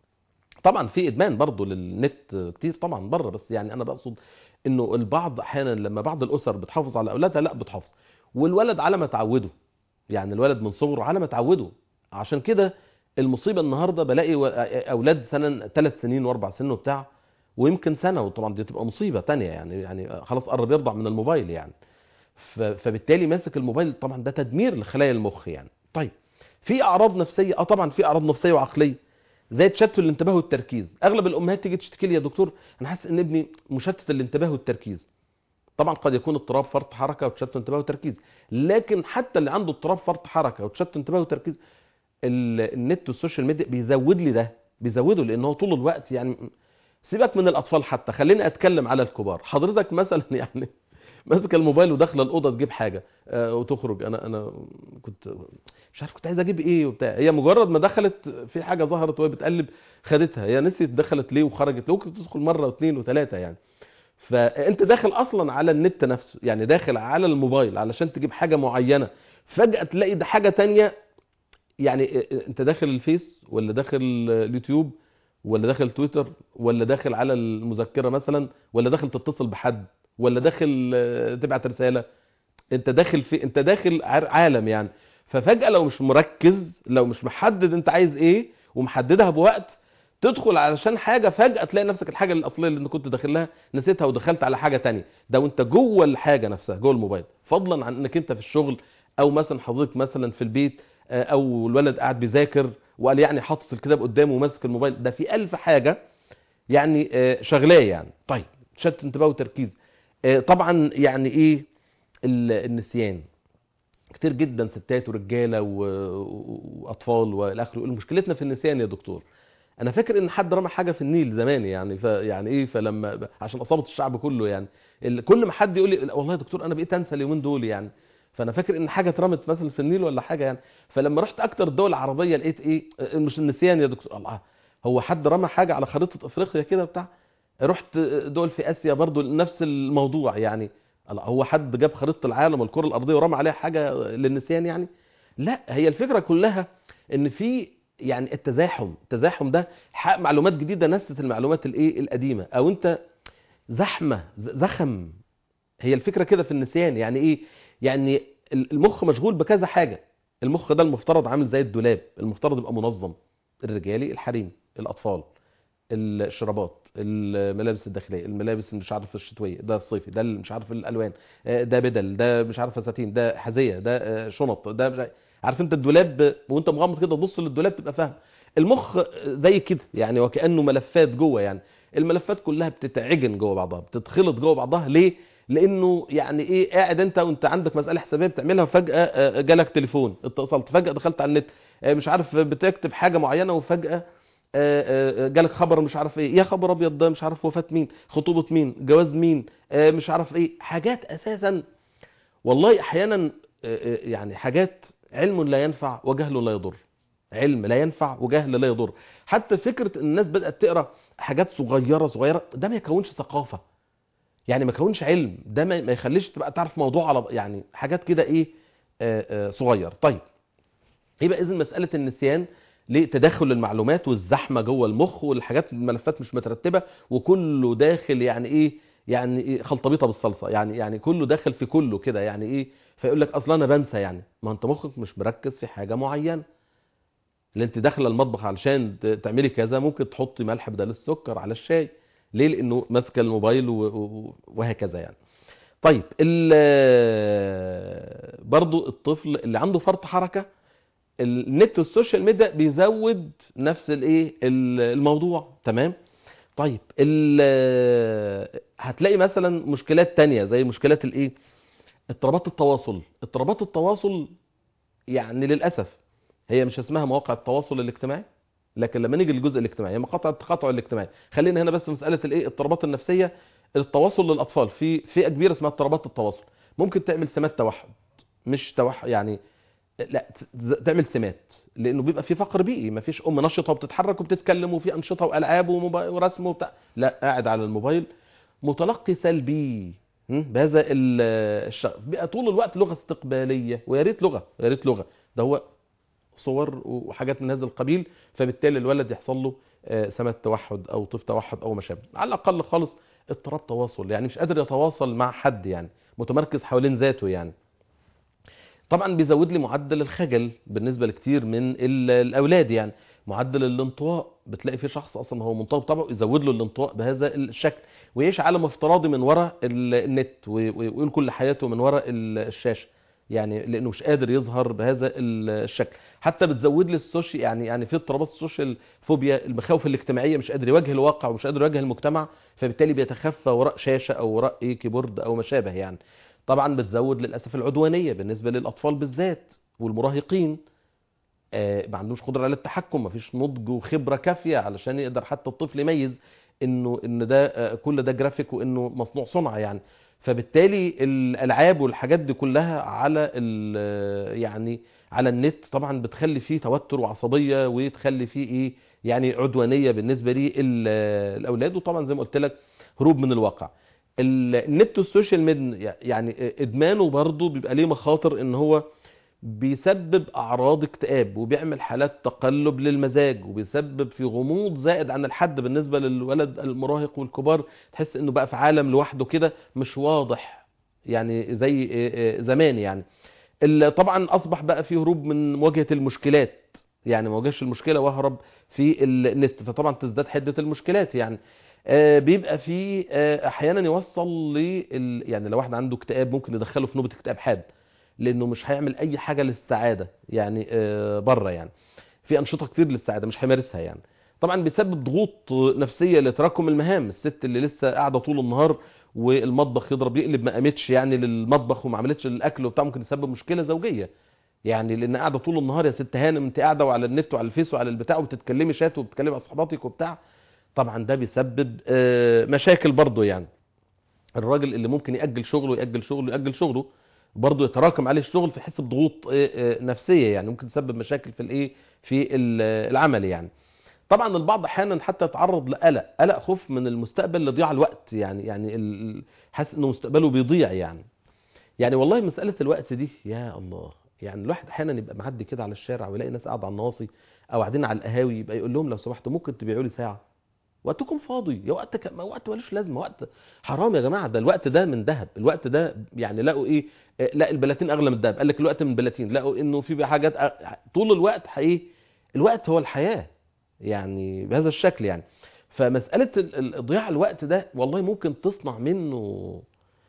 طبعا في ادمان برضه للنت كتير طبعا بره بس يعني انا بقصد انه البعض احيانا لما بعض الاسر بتحافظ على اولادها لا بتحافظ والولد على ما تعوده يعني الولد من صغره على ما تعوده عشان كده المصيبه النهارده بلاقي و- اولاد سنه ثلاث سنين واربع سنين وبتاع ويمكن سنه وطبعا دي تبقى مصيبه تانية يعني يعني خلاص قرب يرضع من الموبايل يعني ف- فبالتالي ماسك الموبايل طبعا ده تدمير لخلايا المخ يعني طيب في اعراض نفسيه اه طبعا في اعراض نفسيه وعقليه زي تشتت الانتباه والتركيز اغلب الامهات تيجي تشتكي لي يا دكتور انا حاسس ان ابني مشتت الانتباه والتركيز طبعا قد يكون اضطراب فرط حركه وتشتت انتباه وتركيز لكن حتى اللي عنده اضطراب فرط حركه وتشتت انتباه وتركيز ال- النت والسوشيال ميديا بيزود لي ده بيزوده لان هو طول الوقت يعني سيبك من الاطفال حتى خليني اتكلم على الكبار حضرتك مثلا يعني ماسك الموبايل وداخله الاوضه تجيب حاجه آه، وتخرج انا انا كنت مش عارف كنت عايز اجيب ايه وبتاع هي مجرد ما دخلت في حاجه ظهرت وهي بتقلب خدتها هي نسيت دخلت ليه وخرجت ليه ممكن تدخل مره واثنين وثلاثه يعني فانت داخل اصلا على النت نفسه يعني داخل على الموبايل علشان تجيب حاجه معينه فجاه تلاقي ده حاجه تانية يعني انت داخل الفيس ولا داخل اليوتيوب ولا داخل تويتر ولا داخل على المذكره مثلا ولا داخل تتصل بحد ولا داخل آه، تبعت رساله انت داخل في انت داخل عار- عالم يعني ففجاه لو مش مركز لو مش محدد انت عايز ايه ومحددها بوقت تدخل علشان حاجه فجاه تلاقي نفسك الحاجه الاصليه اللي انت كنت داخل لها نسيتها ودخلت على حاجه تانية ده وانت جوه الحاجه نفسها جوه الموبايل فضلا عن انك انت في الشغل او مثلا حضرتك مثلا في البيت آه، او الولد قاعد بيذاكر وقال يعني حاطط الكتاب قدامه وماسك الموبايل ده في ألف حاجه يعني آه، شغلاه يعني طيب شتت انتباه وتركيز آه، طبعا يعني ايه ال- النسيان كتير جدا ستات ورجاله و- و- واطفال والى اخره يقولوا مشكلتنا في النسيان يا دكتور انا فاكر ان حد رمى حاجه في النيل زمان يعني ف يعني ايه فلما عشان اصابت الشعب كله يعني ال- كل ما حد يقول لي لا والله يا دكتور انا بقيت انسى اليومين دول يعني فانا فاكر ان حاجه اترمت مثلا في النيل ولا حاجه يعني فلما رحت اكتر الدول العربيه لقيت ايه مش النسيان يا دكتور الله هو حد رمى حاجه على خريطه افريقيا كده بتاع رحت دول في اسيا برضو نفس الموضوع يعني الله هو حد جاب خريطه العالم والكره الارضيه ورمى عليها حاجه للنسيان يعني لا هي الفكره كلها ان في يعني التزاحم التزاحم ده حق معلومات جديده نست المعلومات الايه القديمه او انت زحمه ز- زخم هي الفكره كده في النسيان يعني ايه يعني المخ مشغول بكذا حاجه المخ ده المفترض عامل زي الدولاب المفترض يبقى منظم الرجالي الحريم الاطفال الشرابات الملابس الداخليه الملابس مش عارف الشتويه ده الصيفي ده مش عارف الالوان آه، ده بدل ده مش عارف فساتين ده حذيه ده آه، شنط ده مش عارف- عارف انت الدولاب وانت مغمض كده تبص للدولاب تبقى فاهم المخ زي كده يعني وكانه ملفات جوه يعني الملفات كلها بتتعجن جوه بعضها بتتخلط جوه بعضها ليه لانه يعني ايه قاعد انت وانت عندك مساله حسابيه بتعملها وفجاه آه، جالك تليفون اتصلت فجاه دخلت على النت آه، مش عارف بتكتب حاجه معينه وفجاه آه، آه، آه، جالك خبر مش عارف ايه يا خبر ابيض ده مش عارف وفاه مين خطوبه مين جواز مين آه، مش عارف ايه حاجات اساسا والله احيانا آه، آه، يعني حاجات علم لا ينفع وجهل لا يضر علم لا ينفع وجهل لا يضر حتى فكره ان الناس بدات تقرا حاجات صغيره صغيره ده ما يكونش ثقافه يعني ما يكونش علم ده ما ما يخليش تبقى تعرف موضوع على يعني حاجات كده ايه آه، آه، صغير طيب يبقى اذا مساله النسيان لتداخل المعلومات والزحمه جوه المخ والحاجات الملفات مش مترتبه وكله داخل يعني ايه يعني ايه خلطبيطه بالصلصه يعني يعني كله داخل في كله كده يعني ايه فيقول لك اصلا انا بنسى يعني ما انت مخك مش مركز في حاجه معينه اللي انت داخله المطبخ علشان ت- تعملي كذا ممكن تحطي ملح بدل السكر على الشاي ليه لانه ماسكه الموبايل و- و- وهكذا يعني طيب ال- برضو الطفل اللي عنده فرط حركه النت والسوشيال ميديا بيزود نفس الايه ال- الموضوع تمام طيب ال- هتلاقي مثلا مشكلات تانية زي مشكلات الايه اضطرابات التواصل اضطرابات التواصل يعني للاسف هي مش اسمها مواقع التواصل الاجتماعي لكن لما نيجي للجزء الاجتماعي هي مقاطع التقاطع الاجتماعي خلينا هنا بس مساله الايه الاضطرابات النفسيه التواصل للاطفال في فئه كبيره اسمها اضطرابات التواصل ممكن تعمل سمات توحد مش توحد يعني لا ت- تعمل سمات لانه بيبقى في فقر بيئي ما فيش ام نشطه وبتتحرك وبتتكلم وفي انشطه والعاب وموبا- ورسم وبتاع لا قاعد على الموبايل متلقي سلبي م? بهذا ال- الشغف بيبقى طول الوقت لغه استقباليه ويا ريت لغه يا ريت لغه ده هو صور وحاجات من هذا القبيل فبالتالي الولد يحصل له آه، سمات توحد او طيف توحد او ما شابه على الاقل خالص اضطراب تواصل يعني مش قادر يتواصل مع حد يعني متمركز حوالين ذاته يعني طبعا بيزود لي معدل الخجل بالنسبه لكتير من ال- الاولاد يعني معدل الانطواء بتلاقي في شخص اصلا هو منطوي بطبعه يزود له الانطواء بهذا الشكل ويعيش عالم افتراضي من وراء ال- النت وي- ويقول كل حياته من وراء ال- الشاشه يعني لانه مش قادر يظهر بهذا ال- الشكل حتى بتزود لي السوشيال يعني يعني في اضطرابات السوشيال فوبيا المخاوف الاجتماعيه مش قادر يواجه الواقع ومش قادر يواجه المجتمع فبالتالي بيتخفى وراء شاشه او وراء ايه كيبورد او ما شابه يعني طبعا بتزود للاسف العدوانيه بالنسبه للاطفال بالذات والمراهقين آه، ما عندوش قدره على التحكم ما فيش نضج وخبره كافيه علشان يقدر حتى الطفل يميز انه ان ده آه، كل ده جرافيك وانه مصنوع صنع يعني فبالتالي الالعاب والحاجات دي كلها على ال- يعني على النت طبعا بتخلي فيه توتر وعصبيه وتخلي فيه ايه يعني عدوانيه بالنسبه لي الاولاد وطبعا زي ما قلت لك هروب من الواقع ال- النت والسوشيال ميديا يعني ادمانه برضه بيبقى ليه مخاطر ان هو بيسبب اعراض اكتئاب وبيعمل حالات تقلب للمزاج وبيسبب في غموض زائد عن الحد بالنسبه للولد المراهق والكبار تحس انه بقى في عالم لوحده كده مش واضح يعني زي زمان يعني ال- طبعا اصبح بقى في هروب من مواجهه المشكلات يعني ما واجهش المشكله واهرب في النت فطبعا تزداد حده المشكلات يعني آه، بيبقى في آه، احيانا يوصل ل يعني لو واحد عنده اكتئاب ممكن يدخله في نوبه اكتئاب حاد لانه مش هيعمل اي حاجه للسعاده يعني آه، بره يعني في انشطه كتير للسعاده مش هيمارسها يعني طبعا بيسبب ضغوط نفسيه لتراكم المهام الست اللي لسه قاعده طول النهار والمطبخ يضرب يقلب ما قامتش يعني للمطبخ وما عملتش الاكل وبتاع ممكن يسبب مشكله زوجيه يعني لان قاعده طول النهار يا ست هانم انت قاعده وعلى النت وعلى الفيس وعلى البتاع وبتتكلمي شات وبتتكلمي مع اصحاباتك وبتاع طبعا ده بيسبب آه، مشاكل برضه يعني الراجل اللي ممكن يأجل شغله يأجل شغله يأجل شغله برضه يتراكم عليه الشغل فيحس بضغوط آه، آه، نفسيه يعني ممكن تسبب مشاكل في الايه في ال- العمل يعني طبعا البعض احيانا حتى يتعرض لقلق قلق خوف من المستقبل لضياع الوقت يعني يعني ال- حاسس انه مستقبله بيضيع يعني يعني والله مساله الوقت دي يا الله يعني الواحد احيانا يبقى معدي كده على الشارع ويلاقي ناس قاعده على النواصي او قاعدين على القهاوي يبقى يقول لهم لو سمحتوا ممكن تبيعوا لي ساعه وقتكم فاضي يا وقت ك... ما وقت ملوش لازمه وقت حرام يا جماعه ده الوقت ده من ذهب الوقت ده يعني لقوا ايه آه، لا البلاتين اغلى من الذهب قال لك الوقت من البلاتين لقوا انه في بقى حاجات أ- طول الوقت ايه الوقت هو الحياه يعني بهذا الشكل يعني فمساله ال- ال- ضياع الوقت ده والله ممكن تصنع منه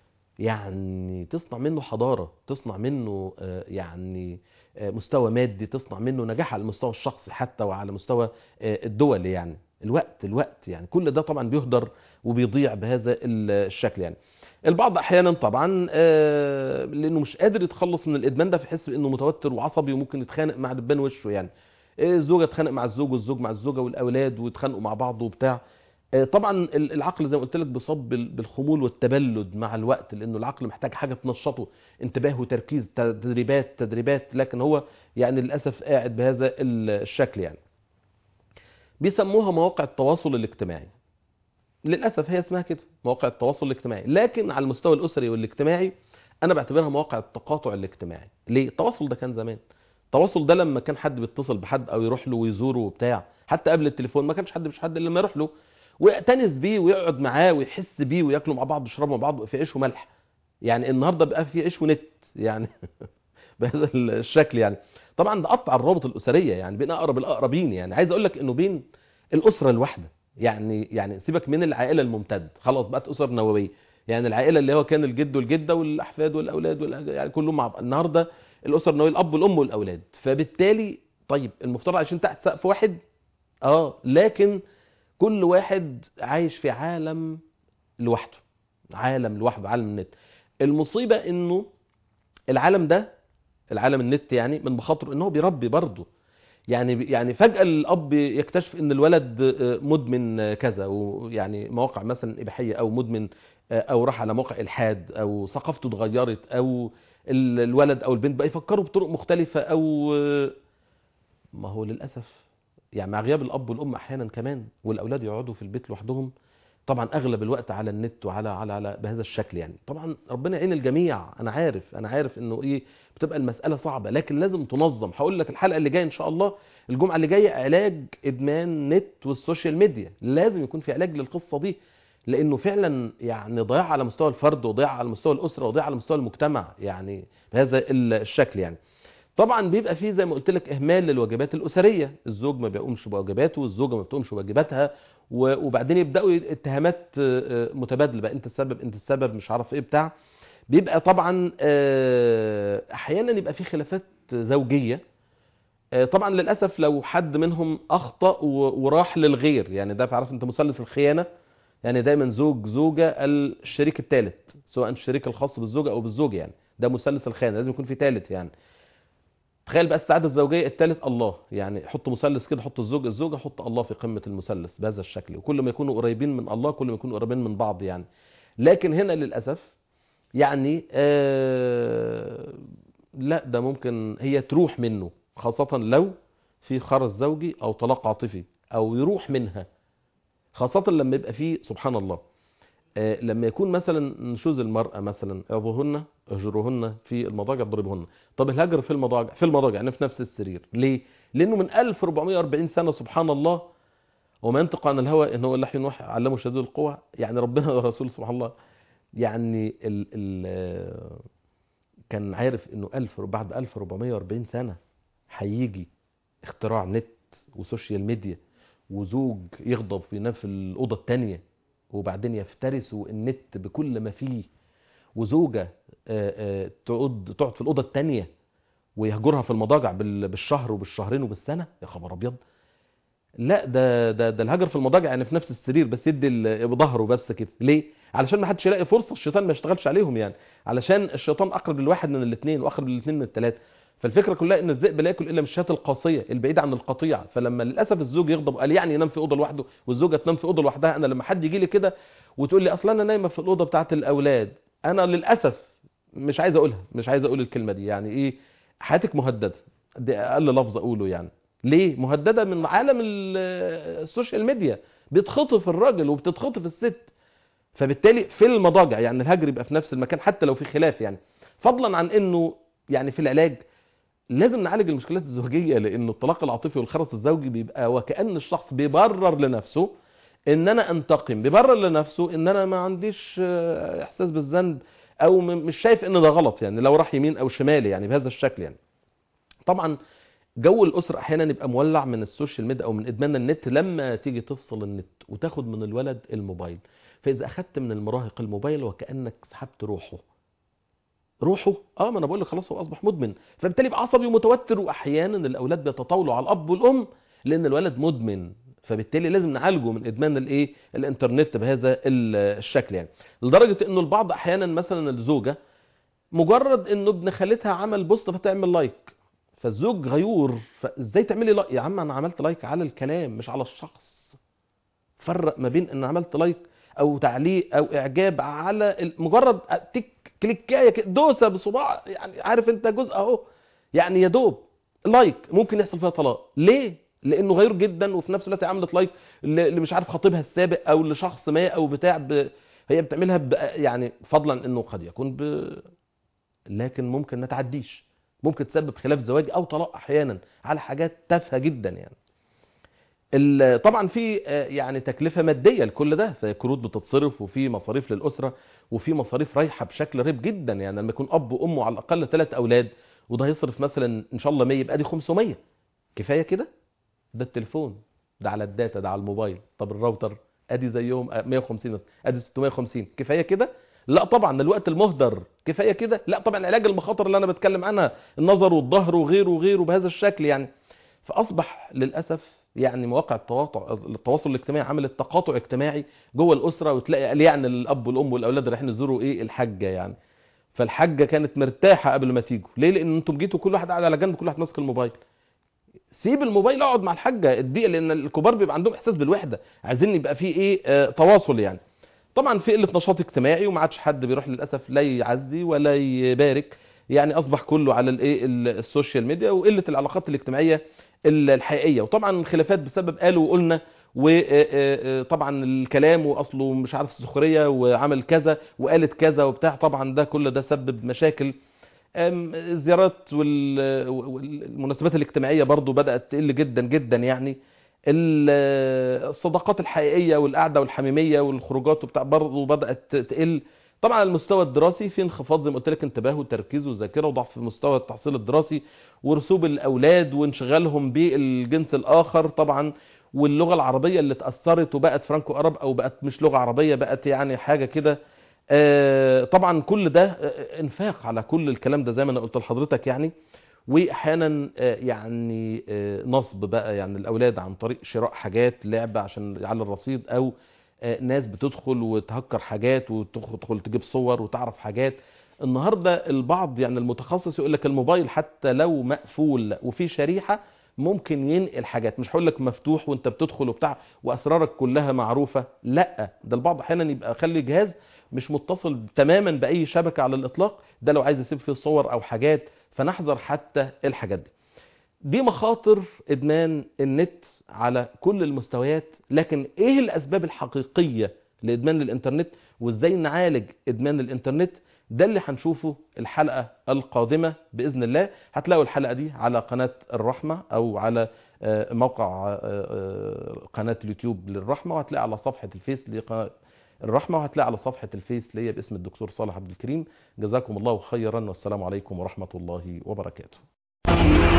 يعني تصنع منه حضاره تصنع منه آه، يعني آه، مستوى مادي تصنع منه نجاح على المستوى الشخصي حتى وعلى مستوى آه، الدول يعني الوقت الوقت يعني كل ده طبعا بيهدر وبيضيع بهذا ال- الشكل يعني البعض احيانا طبعا آه، لانه مش قادر يتخلص من الادمان ده فيحس بانه متوتر وعصبي وممكن يتخانق مع دبان وشه يعني آه، الزوجه تتخانق مع الزوج والزوج مع الزوجه والاولاد ويتخانقوا مع بعض وبتاع آه، طبعا ال- العقل زي ما قلت لك بيصاب بال- بالخمول والتبلد مع الوقت لانه العقل محتاج حاجه تنشطه انتباه وتركيز تدريبات تدريبات لكن هو يعني للاسف قاعد بهذا ال- الشكل يعني بيسموها مواقع التواصل الاجتماعي للاسف هي اسمها كده مواقع التواصل الاجتماعي لكن على المستوى الاسري والاجتماعي انا بعتبرها مواقع التقاطع الاجتماعي ليه التواصل ده كان زمان التواصل ده لما كان حد بيتصل بحد او يروح له ويزوره وبتاع حتى قبل التليفون ما كانش حد مش حد الا لما يروح له ويأتنس بيه ويقعد معاه ويحس بيه وياكلوا مع بعض ويشربوا مع بعض في عيش وملح يعني النهارده بقى في عيش ونت يعني بهذا الشكل يعني طبعا ده قطع الروابط الاسريه يعني بين اقرب الاقربين يعني عايز اقول لك انه بين الاسره الواحده يعني يعني سيبك من العائله الممتد خلاص بقت اسر نوويه يعني العائله اللي هو كان الجد والجده والاحفاد والاولاد والأج- يعني كلهم مع بعض النهارده الاسر النوويه الاب والام والاولاد فبالتالي طيب المفترض عايشين تحت سقف واحد اه لكن كل واحد عايش في عالم لوحده عالم لوحده عالم النت المصيبه انه العالم ده العالم النت يعني من مخاطره ان هو بيربي برضه يعني يعني فجاه الاب يكتشف ان الولد آه، مدمن آه، كذا ويعني مواقع مثلا اباحيه او مدمن آه، او راح على موقع الحاد او ثقافته اتغيرت او ال- الولد او البنت بقى يفكروا بطرق مختلفه او آه، ما هو للاسف يعني مع غياب الاب والام احيانا كمان والاولاد يقعدوا في البيت لوحدهم طبعا اغلب الوقت على النت وعلى على على بهذا الشكل يعني طبعا ربنا يعين الجميع انا عارف انا عارف انه ايه بتبقى المساله صعبه لكن لازم تنظم هقول لك الحلقه اللي جايه ان شاء الله الجمعه اللي جايه علاج ادمان نت والسوشيال ميديا لازم يكون في علاج للقصه دي لانه فعلا يعني ضياع على مستوى الفرد وضياع على مستوى الاسره وضياع على مستوى المجتمع يعني بهذا الشكل يعني طبعا بيبقى فيه زي ما قلت لك اهمال للواجبات الاسريه الزوج ما بيقومش بواجباته والزوجه ما بتقومش بواجباتها وبعدين يبداوا اتهامات متبادله بقى انت السبب انت السبب مش عارف ايه بتاع بيبقى طبعا احيانا يبقى في خلافات زوجيه طبعا للاسف لو حد منهم اخطا وراح للغير يعني ده عارف انت مثلث الخيانه يعني دايما زوج زوجه الشريك الثالث سواء الشريك الخاص بالزوجه او بالزوج يعني ده مثلث الخيانه لازم يكون في ثالث يعني تخيل بقى السعاده الزوجيه الثالث الله يعني حط مثلث كده حط الزوج الزوجه حط الله في قمه المثلث بهذا الشكل وكل ما يكونوا قريبين من الله كل ما يكونوا قريبين من بعض يعني لكن هنا للاسف يعني آه لا ده ممكن هي تروح منه خاصه لو في خرس زوجي او طلاق عاطفي او يروح منها خاصه لما يبقى فيه سبحان الله آه لما يكون مثلا نشوز المرأة مثلا اعظوهن اهجروهن في المضاجع اضربوهن طب الهجر في المضاجع في المضاجع يعني في نفس السرير ليه لانه من 1440 سنة سبحان الله وما ينطق عن الهوى ان هو اللي ينوح علمه شديد القوى يعني ربنا ورسوله سبحان الله يعني ال ال كان عارف انه 1000 بعد 1440 سنة هيجي اختراع نت وسوشيال ميديا وزوج يغضب في في الاوضه الثانيه وبعدين يفترسوا النت بكل ما فيه وزوجه تقعد تقعد في الاوضه الثانيه ويهجرها في المضاجع بالشهر وبالشهرين وبالسنه يا خبر ابيض لا ده ده ده الهجر في المضاجع يعني في نفس السرير بس يدي بظهره بس كده ليه علشان ما حدش يلاقي فرصه الشيطان ما يشتغلش عليهم يعني علشان الشيطان اقرب للواحد من الاثنين واقرب للاثنين من الثلاثه فالفكره كلها ان الذئب لا ياكل الا من الشاة القاصيه البعيده عن القطيع فلما للاسف الزوج يغضب قال يعني ينام في اوضه لوحده والزوجه تنام في اوضه لوحدها انا لما حد يجي لي كده وتقول لي اصلا انا نايمه في الاوضه بتاعه الاولاد انا للاسف مش عايز اقولها مش عايز اقول الكلمه دي يعني ايه حياتك مهدده دي اقل لفظ اقوله يعني ليه مهدده من عالم السوشيال ميديا بيتخطف الراجل وبتتخطف الست فبالتالي في المضاجع يعني الهجر يبقى في نفس المكان حتى لو في خلاف يعني فضلا عن انه يعني في العلاج لازم نعالج المشكلات الزوجيه لان الطلاق العاطفي والخرس الزوجي بيبقى وكان الشخص بيبرر لنفسه ان انا انتقم بيبرر لنفسه ان انا ما عنديش احساس بالذنب او مش شايف ان ده غلط يعني لو راح يمين او شمال يعني بهذا الشكل يعني طبعا جو الاسره احيانا يبقى مولع من السوشيال ميديا او من ادمان النت لما تيجي تفصل النت وتاخد من الولد الموبايل فاذا اخدت من المراهق الموبايل وكانك سحبت روحه روحه اه ما انا بقول لك خلاص هو اصبح مدمن فبالتالي يبقى عصبي ومتوتر واحيانا الاولاد بيتطاولوا على الاب والام لان الولد مدمن فبالتالي لازم نعالجه من ادمان الايه الانترنت بهذا الشكل يعني لدرجه انه البعض احيانا مثلا الزوجه مجرد انه ابن خالتها عمل بوست فتعمل لايك فالزوج غيور فازاي تعملي لايك يا عم انا عملت لايك على الكلام مش على الشخص فرق ما بين ان عملت لايك او تعليق او اعجاب على مجرد تك كليكايه دوسه بصباع يعني عارف انت جزء اهو يعني يا دوب لايك ممكن يحصل فيها طلاق ليه لانه غير جدا وفي نفس الوقت عملت لايك اللي مش عارف خطيبها السابق او لشخص ما او بتاع ب... هي بتعملها ب... يعني فضلا انه قد يكون ب... لكن ممكن ما تعديش ممكن تسبب خلاف زواجي او طلاق احيانا على حاجات تافهه جدا يعني طبعا في يعني تكلفه ماديه لكل ده في كروت بتتصرف وفي مصاريف للاسره وفي مصاريف رايحه بشكل رهيب جدا يعني لما يكون اب وام على الاقل ثلاث اولاد وده هيصرف مثلا ان شاء الله 100 يبقى دي 500 كفايه كده ده التليفون ده على الداتا ده على الموبايل طب الراوتر ادي زيهم 150 ادي 650 كفايه كده لا طبعا الوقت المهدر كفايه كده لا طبعا علاج المخاطر اللي انا بتكلم عنها النظر والظهر وغيره وغيره بهذا الشكل يعني فاصبح للاسف يعني مواقع التواطع التواصل الاجتماعي عملت تقاطع اجتماعي جوه الاسره وتلاقي قال يعني الاب والام والاولاد رايحين يزوروا ايه الحاجه يعني فالحاجه كانت مرتاحه قبل ما تيجوا ليه لان انتم جيتوا كل واحد قاعد على جنب كل واحد ماسك الموبايل سيب الموبايل اقعد مع الحاجه اديه لان الكبار بيبقى عندهم احساس بالوحده عايزين يبقى في ايه آه تواصل يعني طبعا في قله نشاط اجتماعي وما عادش حد بيروح للاسف لا يعزي ولا يبارك يعني اصبح كله على الايه السوشيال ميديا وقله العلاقات الاجتماعيه الحقيقيه وطبعا خلافات بسبب قالوا وقلنا وطبعا الكلام واصله مش عارف سخريه وعمل كذا وقالت كذا وبتاع طبعا ده كل ده سبب مشاكل أم، الزيارات وال- والمناسبات الاجتماعيه برضو بدات تقل جدا جدا يعني ال- الصداقات الحقيقيه والقعده والحميميه والخروجات وبتاع برضو بدات تقل طبعا على المستوى الدراسي في انخفاض زي ما قلت لك انتباه وتركيز وذاكره وضعف في مستوى التحصيل الدراسي ورسوب الاولاد وانشغالهم بالجنس الاخر طبعا واللغه العربيه اللي اتاثرت وبقت فرانكو ارب او بقت مش لغه عربيه بقت يعني حاجه كده آه، طبعا كل ده آه، انفاق على كل الكلام ده زي ما انا قلت لحضرتك يعني واحيانا آه، يعني آه، نصب بقى يعني الاولاد عن طريق شراء حاجات لعبه عشان على الرصيد او آه، ناس بتدخل وتهكر حاجات وتدخل تجيب صور وتعرف حاجات النهارده البعض يعني المتخصص يقول لك الموبايل حتى لو مقفول وفي شريحه ممكن ينقل حاجات مش هقول لك مفتوح وانت بتدخل وبتاع واسرارك كلها معروفه لا ده البعض احيانا يبقى خلي جهاز مش متصل تماما باي شبكه على الاطلاق ده لو عايز يسيب فيه صور او حاجات فنحذر حتى الحاجات دي دي مخاطر ادمان النت على كل المستويات لكن ايه الاسباب الحقيقيه لادمان الانترنت وازاي نعالج ادمان الانترنت ده اللي هنشوفه الحلقه القادمه باذن الله هتلاقوا الحلقه دي على قناه الرحمه او على آه، موقع آه، آه، قناه اليوتيوب للرحمه وهتلاقي على صفحه الفيس لقناه الرحمه وهتلاقي على صفحه الفيس ليا باسم الدكتور صالح عبد الكريم جزاكم الله خيرا والسلام عليكم ورحمه الله وبركاته